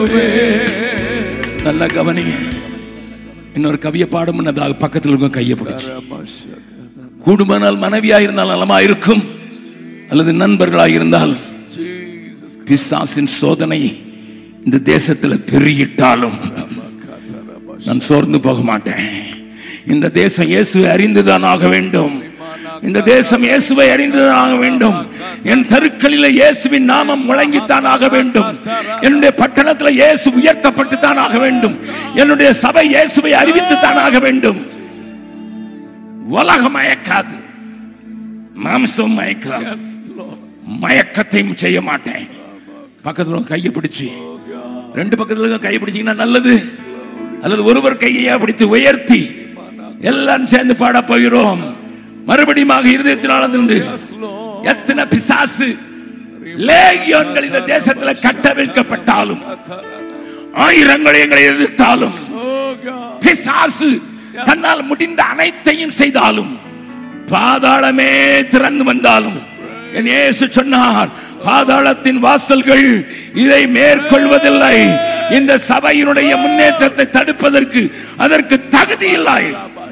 நல்ல கவனிங்க இன்னொரு கவியை பாடும் முன்னதாக பக்கத்தில் இருக்கும் கையை பிடிச்சு கூடுமானால் மனைவியா இருந்தால் நலமா இருக்கும் அல்லது நண்பர்களாக இருந்தால் பிசாசின் சோதனை இந்த தேசத்தில் பெருகிட்டாலும் நான் சோர்ந்து போக மாட்டேன் இந்த தேசம் இயேசுவை அறிந்துதான் ஆக வேண்டும் இந்த தேசம் இயேசுவை அறிந்துதான் ஆக வேண்டும் என் தெருக்களில் இயேசுவின் நாமம் முழங்கித்தான் ஆக வேண்டும் என்னுடைய பட்டணத்தில் இயேசு உயர்த்தப்பட்டு தான் ஆக வேண்டும் என்னுடைய சபை இயேசுவை அறிவித்து தான் ஆக வேண்டும் உலகம் மயக்காது மாம்சம் மயக்காது மயக்கத்தையும் செய்ய மாட்டேன் பக்கத்துல உங்க கையை பிடிச்சு ரெண்டு பக்கத்துல இருக்க கையை பிடிச்சீங்கன்னா நல்லது அல்லது ஒருவர் கையை பிடித்து உயர்த்தி எல்லாம் சேர்ந்து பாட போகிறோம் மறுபடியும் இருதயத்தில் ஆழ்ந்திருந்து எத்தனை பிசாசு லேகியோன்கள் இந்த தேசத்தில் கட்டவிழ்க்கப்பட்டாலும் ஆயிரங்கள் எங்களை எதிர்த்தாலும் பிசாசு தன்னால் முடிந்த அனைத்தையும் செய்தாலும் பாதாளமே திறந்து வந்தாலும் என் இயேசு சொன்னார் பாதாளத்தின் வாசல்கள் இதை மேற்கொள்வதில்லை இந்த சபையினுடைய முன்னேற்றத்தை தடுப்பதற்கு அதற்கு தகுதி இல்லை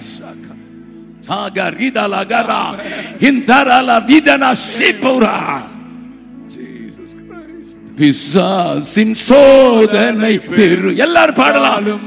சாகா ரீதாலா கரா இந்தராலா ரீதனா சீபௌரா பிசாசின் சோதனை பெரு எல்லாரும் பாடலாம்